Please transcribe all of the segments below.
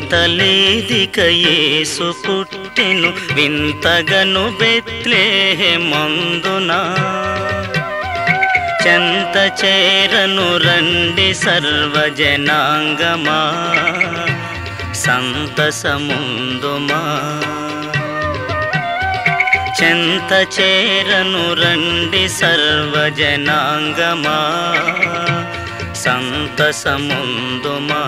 చింతలేదిక యేసు పుట్టెను వింతగను బెత్లేహెమందునా చెంత చేరను రండి సర్వజనాంగమా సంతసముందుమా చెంత చేరను రండి సర్వజనాంగమా సంతసముందుమా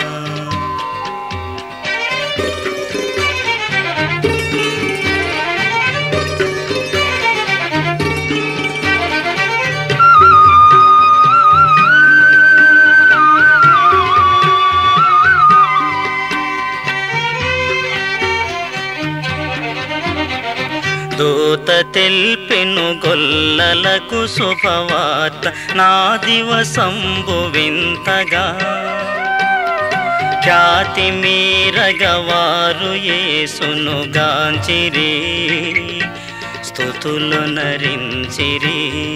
దూత తెల్పెను గొల్లలకు శుభవార్త నా దివసంబు వింతగా ఖ్యాతి మీరగవారు యేసును గాంచిరి స్థుతులు నరించిరి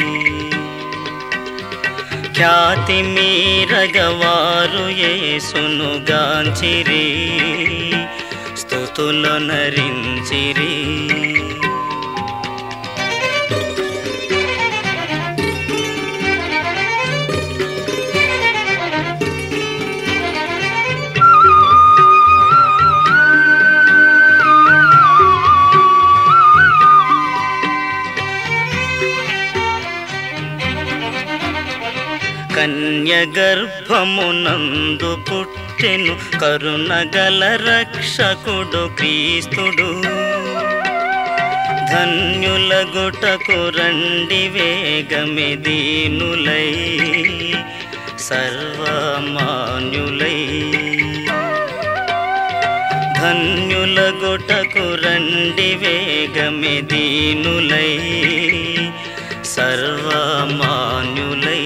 ఖ్యాతి మీరగవారు యేసును గాంచిరి స్థుతులు నరించిరి కన్యగర్భమునందు పుట్టెను కరుణగల రక్షకుడు క్రీస్తుడు ధన్యుల గుటకు రండి వేగమే దీనులై సర్వమాన్యులై ధన్యుల గుటకు రండి వేగమే దీనులై సర్వమాన్యులై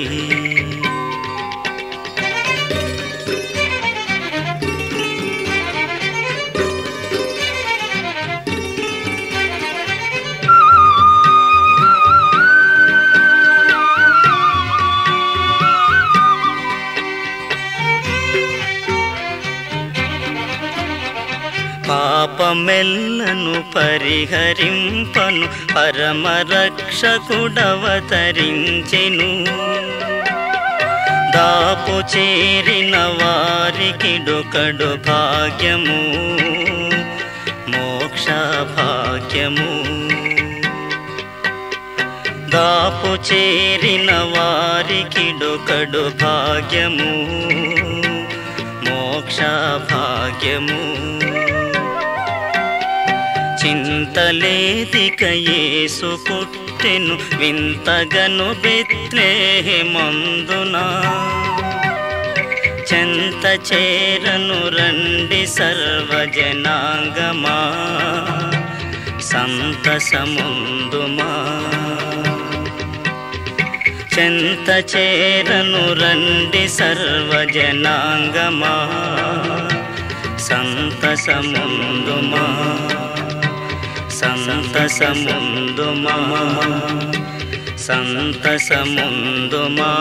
పాపమెల్లను పరిహరింపను పరమరక్షకుడవతరించెను దాపు చేరిన వారికి డొకడు భాగ్యము మోక్ష భాగ్యము దాపు చేరిన వారికి డొకడు భాగ్యము మోక్ష భాగ్యము చింతలేదిక యేసు పుట్టెను వింతగను బెత్లేహెమందునా చెంత చేరను రండి సర్వజనాంగమా సంతసముందుమా చెంత చేరను రండి సర్వజనాంగమా సంతసముందుమా సంతసముందుమా సంతసముందుమా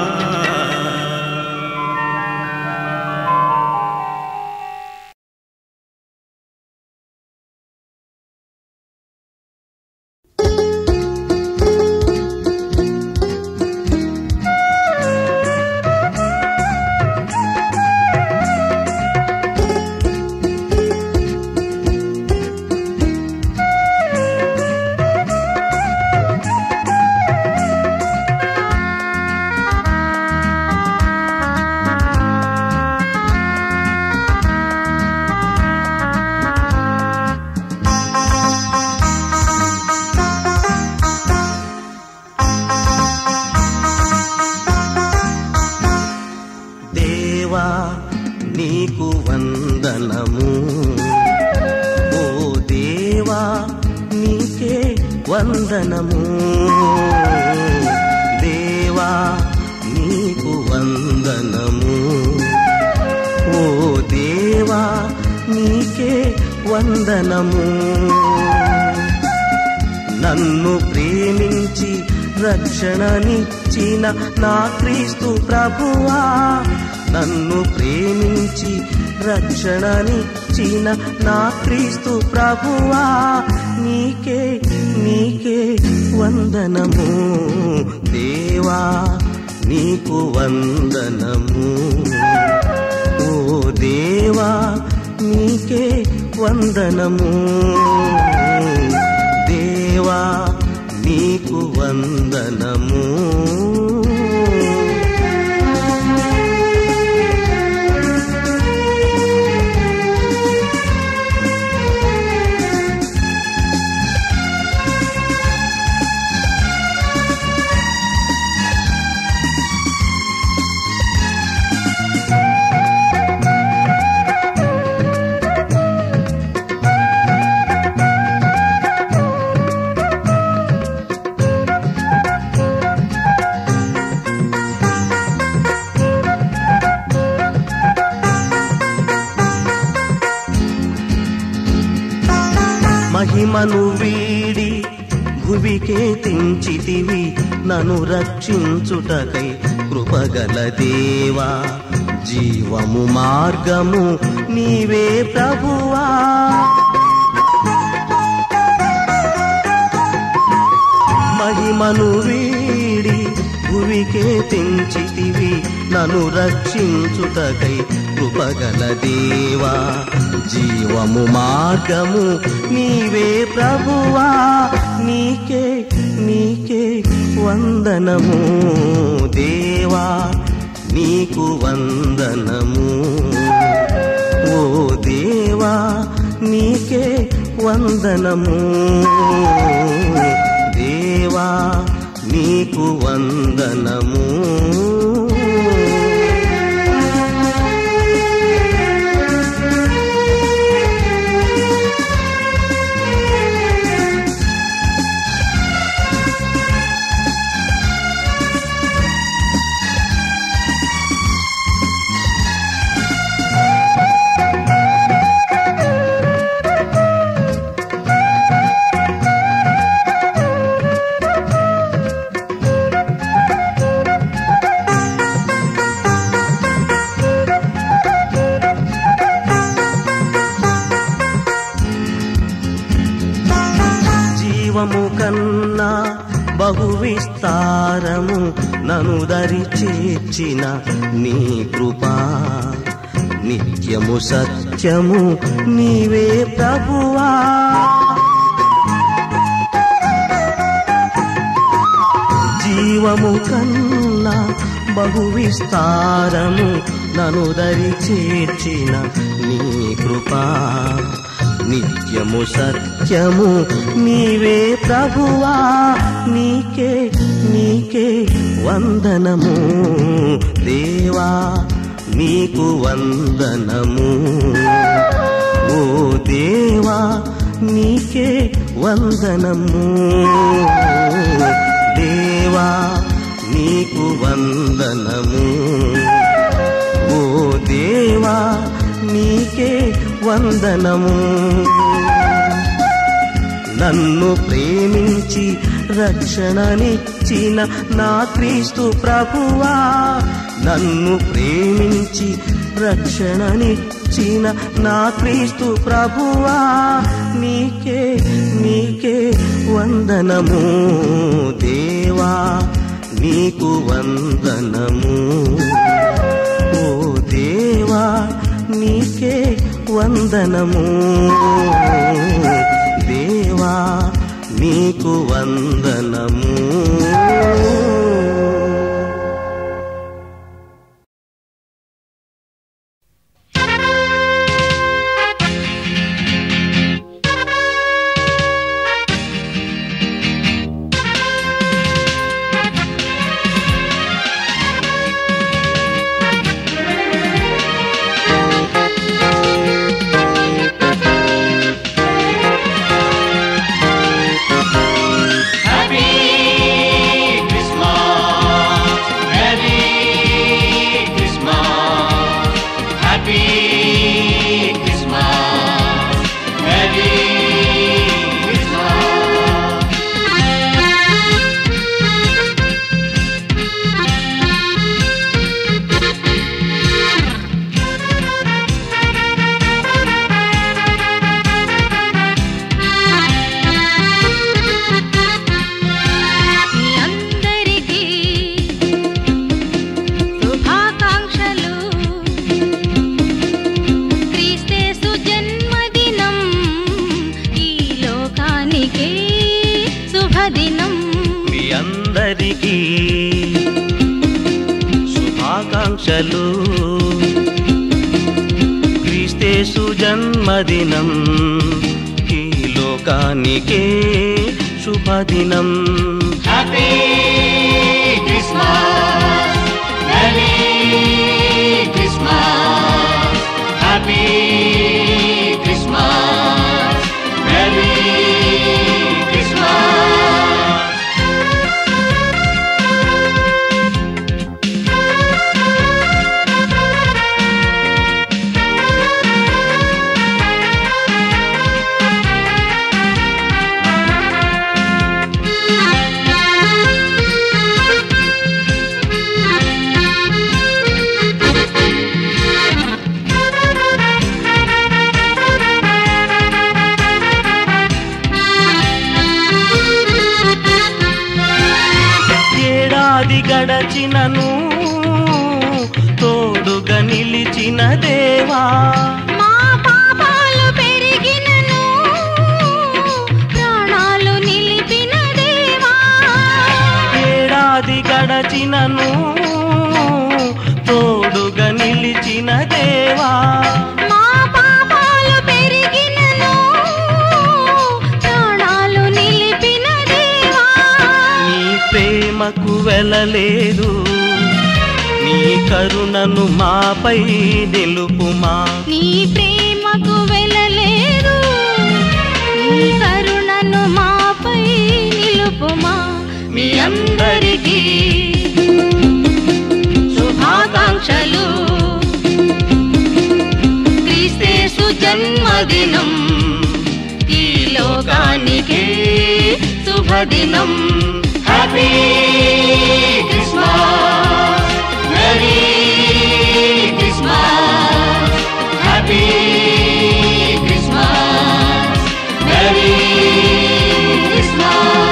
దేవా నీకు వందనము ఓ దేవా నీకే వందనము దేవా నీకు వందనము ఓ దేవా నీకే వందనము నన్ను ప్రేమించి రక్షణనిచ్చిన నా క్రీస్తు ప్రభువా నన్ను ప్రేమించి రక్షణనిచ్చిన నా క్రీస్తు ప్రభువా నీకే నీకే వందనము దేవా నీకు వందనము ఓ దేవా నీకే వందనము దేవా నీకు వందనము మహిమను వీడి భువికే తెంచితివి నన్ను రక్షించుటకై కృపగల దేవా జీవము మార్గము నీవే ప్రభువా మహిమను వీడి భువికే తెంచితివి నన్ను రక్షించుటకై కృపగల దేవా జీవము మార్గము నీవే ప్రభువా నీకే నీకే వందనము దేవా నీకు వందనము ఓ దేవా నీకే వందనము దేవా నీకు వందనము జీవము కన్నా బహు విస్తారము నను దరి చేర్చిన నీ కృపా నిత్యము సత్యము నీవే ప్రభువా జీవము కన్నా బహు విస్తారము నను దరి చేర్చిన నీ కృపా నిత్యము సత్యము నీవే ప్రభువా నీకే నీకే వందనము దేవా నీకు వందనము ఓ దేవా నీకే వందనము దేవా నీకు వందనము ఓ దేవా నీకే వందనము నన్ను ప్రేమించి రక్షణనిచ్చిన నా క్రీస్తు ప్రభువా నన్ను ప్రేమించి రక్షణనిచ్చిన నా క్రీస్తు ప్రభువా నీకే నీకే వందనము దేవా నీకు వందనము ఓ దేవా నీకే వందనము దేవా నీకు వందనము Happy శుభదినం మీ అందరికీ శుభాకాంక్షలు క్రీస్తేసు జన్మదినం ఈ లోకానికే శుభదినం happy Christmas merry Christmas happy Christmas merry Christmas ఏడాది గడచినను తోడుగా నిలిచిన దేవా మా పాపాలు పెరిగినను ప్రాణాలు నిలిపిన దేవా ఏడాది గడచినను తోడుగా నిలిచిన దేవా మా పాపాలు పెరిగినను ప్రాణాలు నిలిపిన దేవా నీ ప్రేమకు వెళ్ళలేదు నీ కరుణను మాపై నిలుపుమా నీ ప్రేమకు వెళ్ళలేదు నీ కరుణను మాపై నిలుపుమా మీ అందరికీ శుభాకాంక్షలు క్రీస్తేసు జన్మదినం ఈ లోకానికి శుభదినం happy Christmas merry Christmas happy Christmas merry Christmas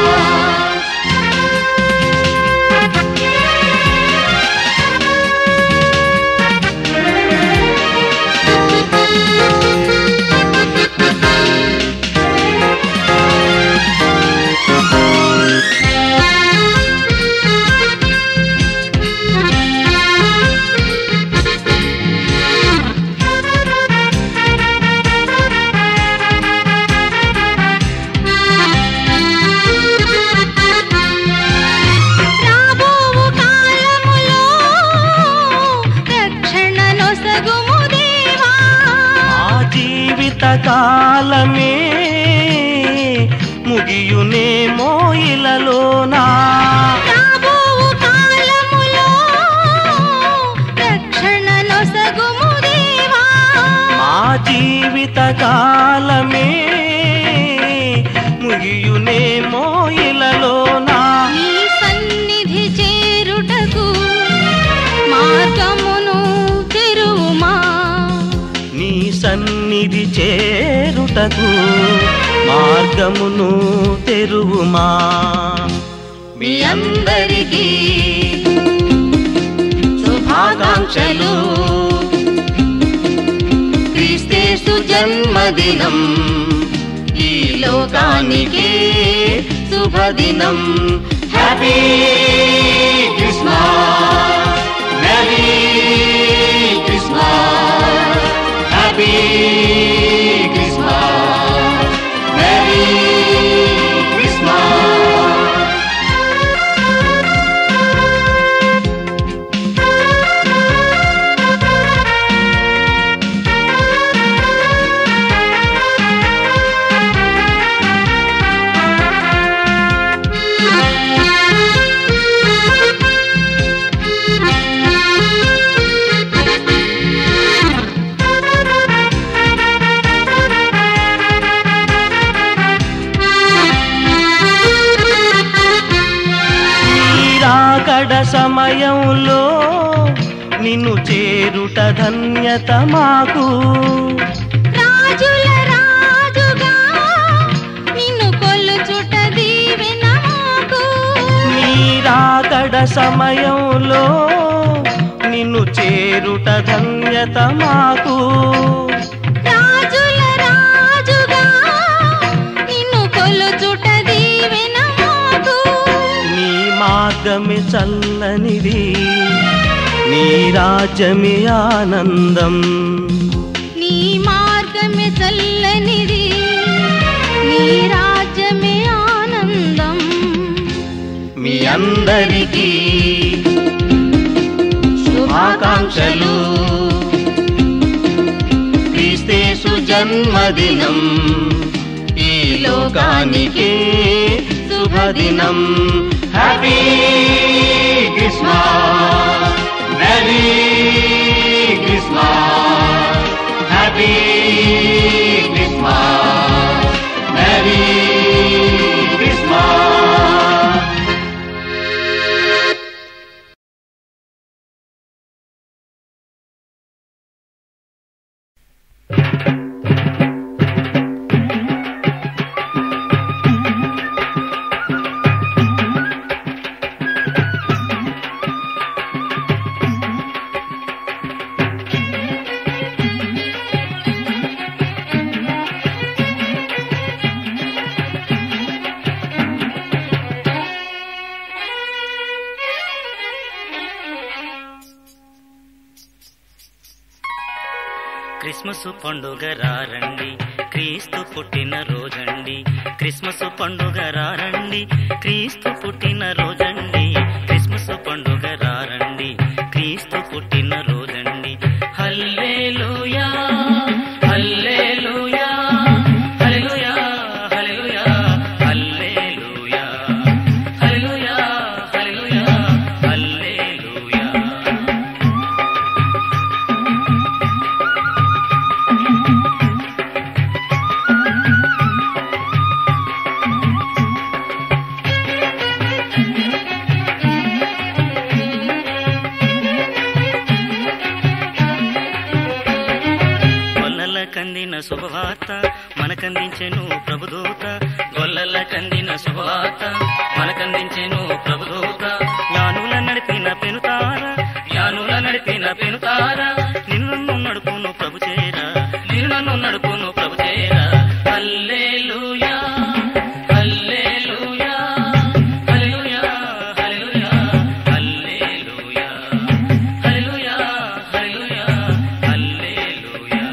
రాబోవు కాలములో రక్షణ నొసగుము దేవా ఆ జీవిత కాలమే ముగియునేమో ఇలలోనా రాబోవు కాలములో రక్షణ నొసగుము దేవా మా జీవిత కాలమే ముగియునేమో ఇలలోనా నీ సన్నిధి చేరుటకు మార్గమును తెరువుమా నీ సన్నిధి చేరుటకు మార్గమును తెరువుమా మీ అందరికీ శుభాకాంక్షలు క్రీస్తేసు జన్మదినం ఈ లోకానికి శుభదినం happy Christmas merry Christmas happy Christmas merry Christmas నీరాకడ సమయంలో నిన్ను చేరుట ధన్యత మాకు రాజుల రాజుగా నిన్ను కొలుచుట దీవెన మాకు నీరాకడ సమయంలో నిన్ను చేరుట ధన్యత మాకు రాజుల రాజుగా నిన్ను కొలుచుట దీవెన మాకు మార్గమే చల్లనిది నీ రాజ్యమే ఆనందం నీ మార్గమే చల్లనిది నీ రాజ్యమే ఆనందం మీ అందరికీ శుభాకాంక్షలు క్రీస్తేసు జన్మదినం ఈ లోకానికి శుభదినం Happy Christmas. Merry Christmas. Happy Christmas. Merry Christmas. Christmas పండుగ రారండి క్రీస్తు పుట్టిన రోజండి క్రిస్మస్ పండుగ రారండి క్రీస్తు పుట్టిన రోజండి క్రిస్మస్ పండుగ రారండి క్రీస్తు పుట్టిన రోజండి హల్లెలూయా హల్లెలూయా హల్లెలూయా హల్లెలూయా హల్లెలూయా హల్లెలూయా హల్లెలూయా హల్లెలూయా గొల్లల కందిన శుభవార్త మనకందించెను ప్రభుదూత గొల్లల కందిన శుభవార్త మనకందించెను ప్రభుదూత జ్ఞానుల నడిపిన పెనుతార జ్ఞానుల నడిపిన పెనుతార నిన్ను నడుపును ప్రభు చేరా నిన్ను నడుపును ప్రభు చేరా హల్లెలూయా హల్లెలూయా హల్లెలూయా హల్లెలూయా హల్లెలూయా హల్లెలూయా హల్లెలూయా హల్లెలూయా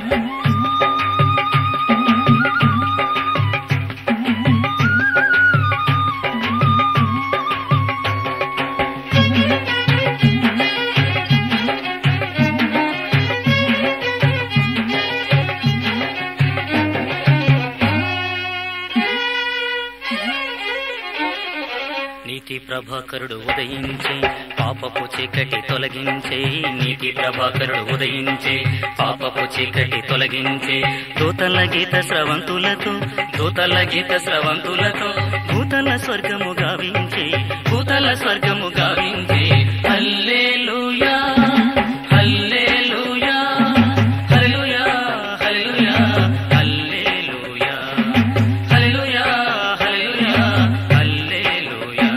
నీతి ప్రభాకరుడు ఉదయించే పాపపు చీకటి తొలగించే నీతి ప్రభాకరుడు ఉదయించే పాపపు చీకటి తొలగించే దూతల గీత స్రవంతులతో దూతల గీత స్రవంతులతో భూతల స్వర్గము గావించే భూతల స్వర్గము గావించే హల్లెలూయా హల్లెలూయా హల్లెలూయా హల్లెలూయా హల్లెలూయా హల్లెలూయా హల్లెలూయా హల్లెలూయా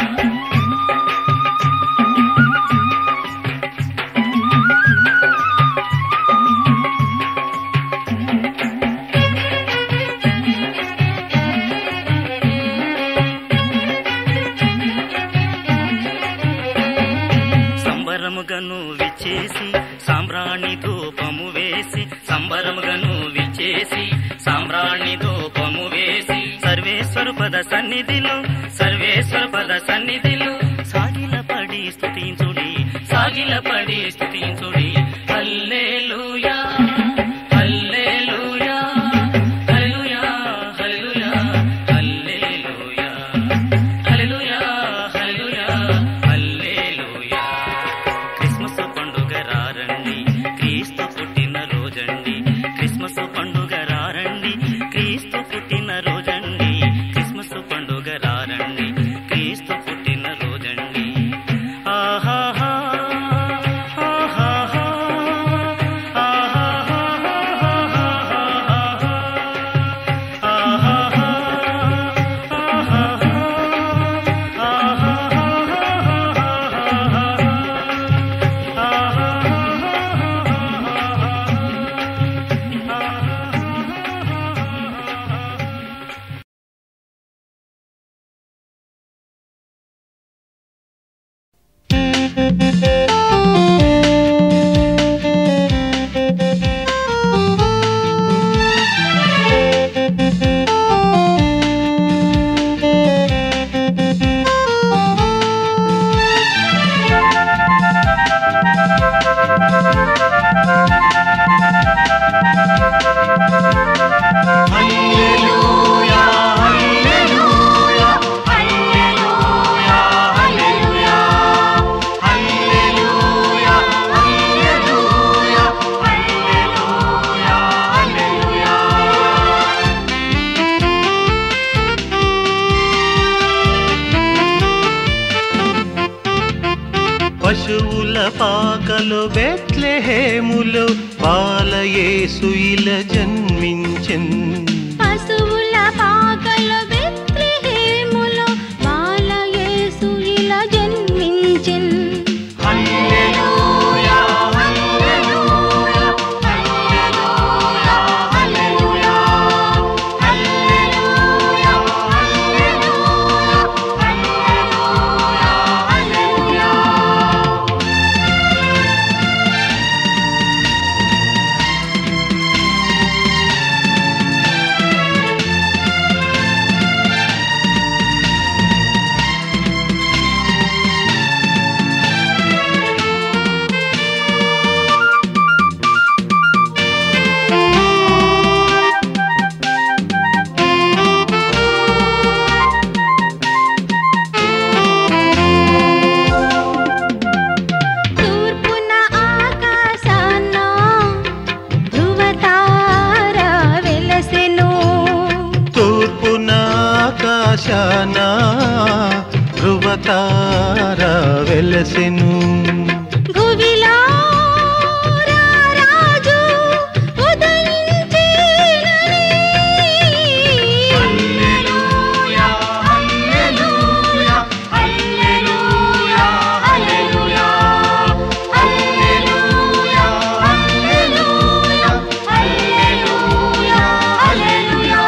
సంబరముగను విచ్చేసి సాంబ్రాణి ధూపము వేసి సంబరముగను విచ్చేసి సాంబ్రాణి ధూపము వేసి సర్వేశ్వర పద సన్నిధిలో సర్వేశ్వర పద సన్నిధిలో సాగిల పడి స్థుతించుడి సాగిల పడి స్థుతించుడి హల్లెలూయా హల్లెలూయా హల్లెలూయా హల్లెలూయా హల్లెలూయా హల్లెలూయా హల్లెలూయా హల్లెలూయా క్రిస్మస్ పండుగ రారండి క్రీస్తు పుట్టిన రోజండి క్రిస్మస్ పండుగ రారండి క్రీస్తు పుట్టిన రోజండి క్రిస్మస్ పండుగ రారండి క్రీస్తు పుట్టిన రోజండి ఆహాహా ఆహాహా ఆహాహా హల్లెలూయా హల్లెలూయా హల్లెలూయా హల్లెలూయా హల్లెలూయా హల్లెలూయా హల్లెలూయా హల్లెలూయా పశువుల పాకలు బెత్లెహేములో బాలయేసు ఇలా జన్మించెన్ పశువుల పాకలో బెత్లెహేములో బాలయేసు ఇలా జన్మించెన్ హల్లెలూయా హల్లెలూయా హల్లెలూయా హల్లెలూయా హల్లెలూయా హల్లెలూయా హల్లెలూయా హల్లెలూయా తూర్పున ఆకాశాన ధృవతార వెలసెను తూర్పున ఆకాశాన ధృవతార వెలసెను భువిలో రారాజు ఉదయించేనని. హల్లెలూయా హల్లెలూయా హల్లెలూయా హల్లెలూయా హల్లెలూయా హల్లెలూయా హల్లెలూయా హల్లెలూయా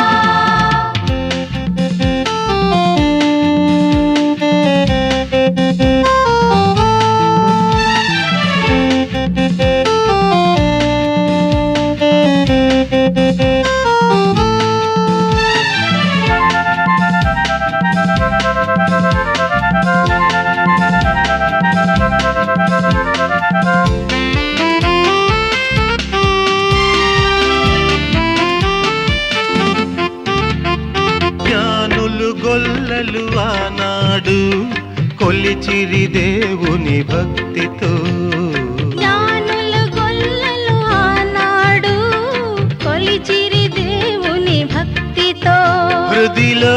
జ్ఞానులు గొల్లలు ఆనాడు కొలిచిరి దేవుని భక్తితో జ్ఞానులు గొల్లలు ఆనాడు కొలిచిరి దేవుని భక్తితో హృదిలో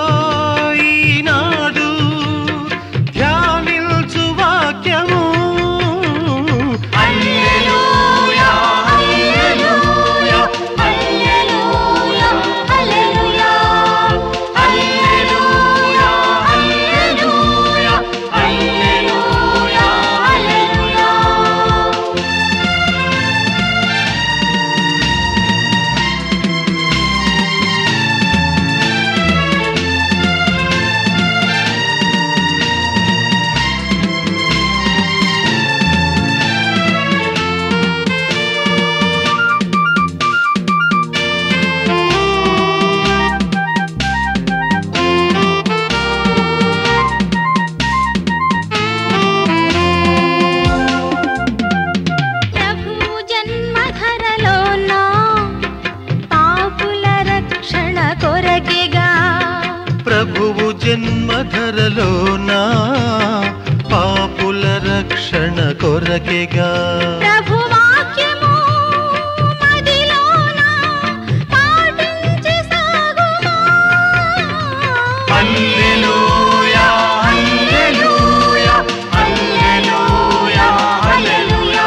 ఈనాడు ధ్యానించు వాక్యము హల్లెలూయా హల్లెలూయా హల్లెలూయా హల్లెలూయా హల్లెలూయా హల్లెలూయా హల్లెలూయా హల్లెలూయా ప్రభు జన్మధరలోన పాపుల రక్షణ కొరకెగా ప్రభువు జన్మధరలోన పాపుల రక్షణ కొరకెగా ప్రభు వాక్యము మదిలోన పాటించి సాగుమా హల్లెలూయా హల్లెలూయా హల్లెలూయా హల్లెలూయా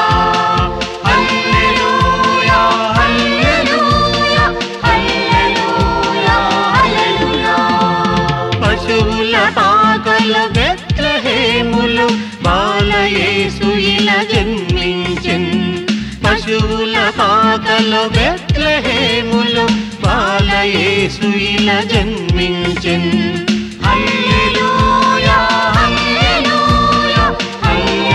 హల్లెలూయా హల్లెలూయా హల్లెలూయా హల్లెలూయా పశువుల పాకల బెత్లహేములు బాలయేసు ఇలా జన్మించెన్ పశువుల పాకల బెత్లహేములు బాలయేసు ఇలా జన్మించెన్ హల్లెలూయా హల్లెలూయా హల్లెలూయా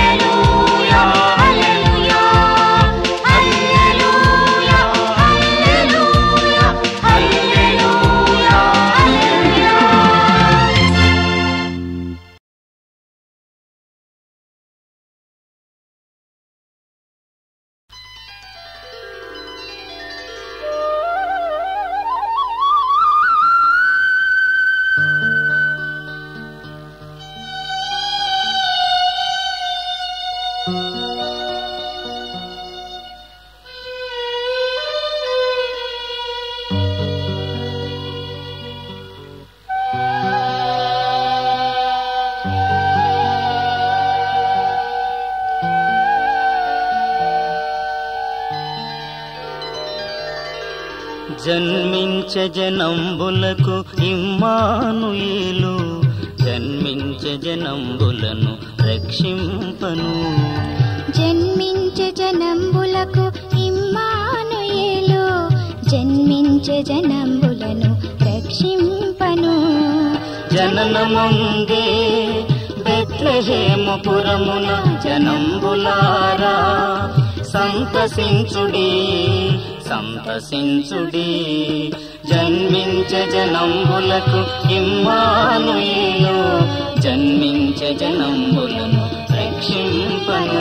జన్మించ జనంబులకు ఇమ్మానుయేలు జన్మించ జనంబులను రక్షింపను జన్మించే జనంబులకు ఇమ్మానుయేలు జన్మించే జనంబులను రక్షింపను జననముందే బెత్లహేమపురమున జనంబులారా సంతసించుడి సంతసించుడి జన్మించ జనంబులకు ఇమ్మానుయేలు జన్మించ జనంబులను రక్షింపను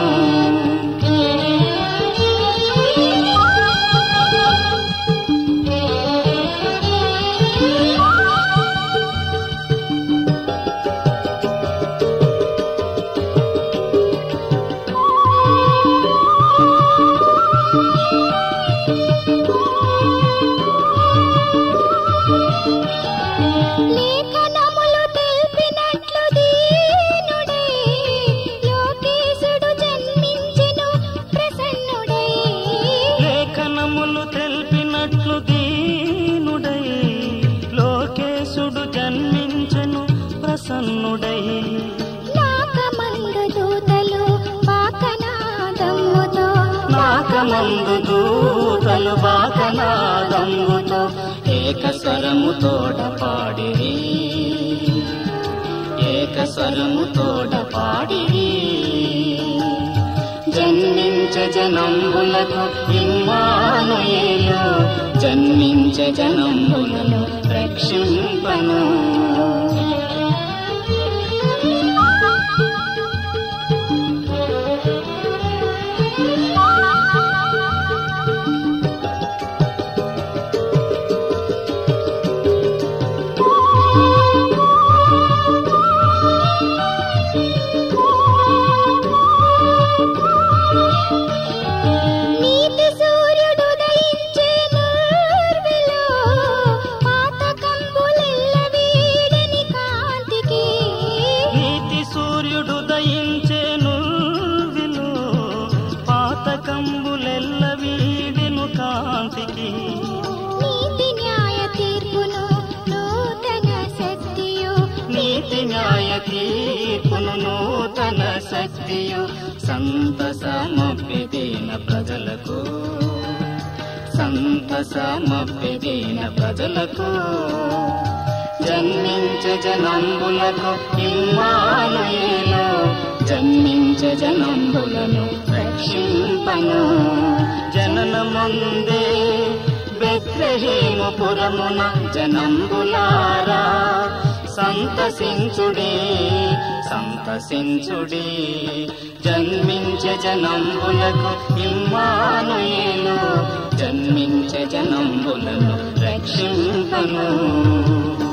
లేఖనములు తెలిపినట్లు దీనుడై లోకేశుడు జన్మించెను ప్రసన్నుడై లేఖనములు తెలిపినట్లు దీనుడై లోకేశుడు జన్మించెను ప్రసన్నుడై నాకమందు దూతలు పాకనాదమ్ముతో నాకమందు దూతలు బాకనాదమ్ముతో ఏకస్వరము తోడ పాడిరి ఏకస్వరము తోడ పాడిరి జన్మించ జనంబులకు ఇమ్మానుయేలు జన్మించ జనంబులను రక్షింపను నీతి సూర్యుడు దయించే నూర్విలో పాతకంబులెల్ల వీడని కాంతికి నీతి సూర్యుడు దయించేను విను పాతకంబులెల్ల వీడిను కాంతికి నీతి న్యాయ తీర్పును నూతన శక్తియు నీతి న్యాయ తీర్పును నూతన శక్తియు సంతసమప్పిదీన ప్రజలకు సంతసమప్పిదీన ప్రజలకు జన్మించ జనంబులకు ఇమ్మానుయేలు జన్మించ జనంబులను రక్షింపను జననముందే బెత్లహేమపురమున జనంబులారా సంతసించుడి సంతసించుడి జన్మించ జనంబులకు ఇమ్మానుయేలు జన్మించ జనంబులను రక్షింపను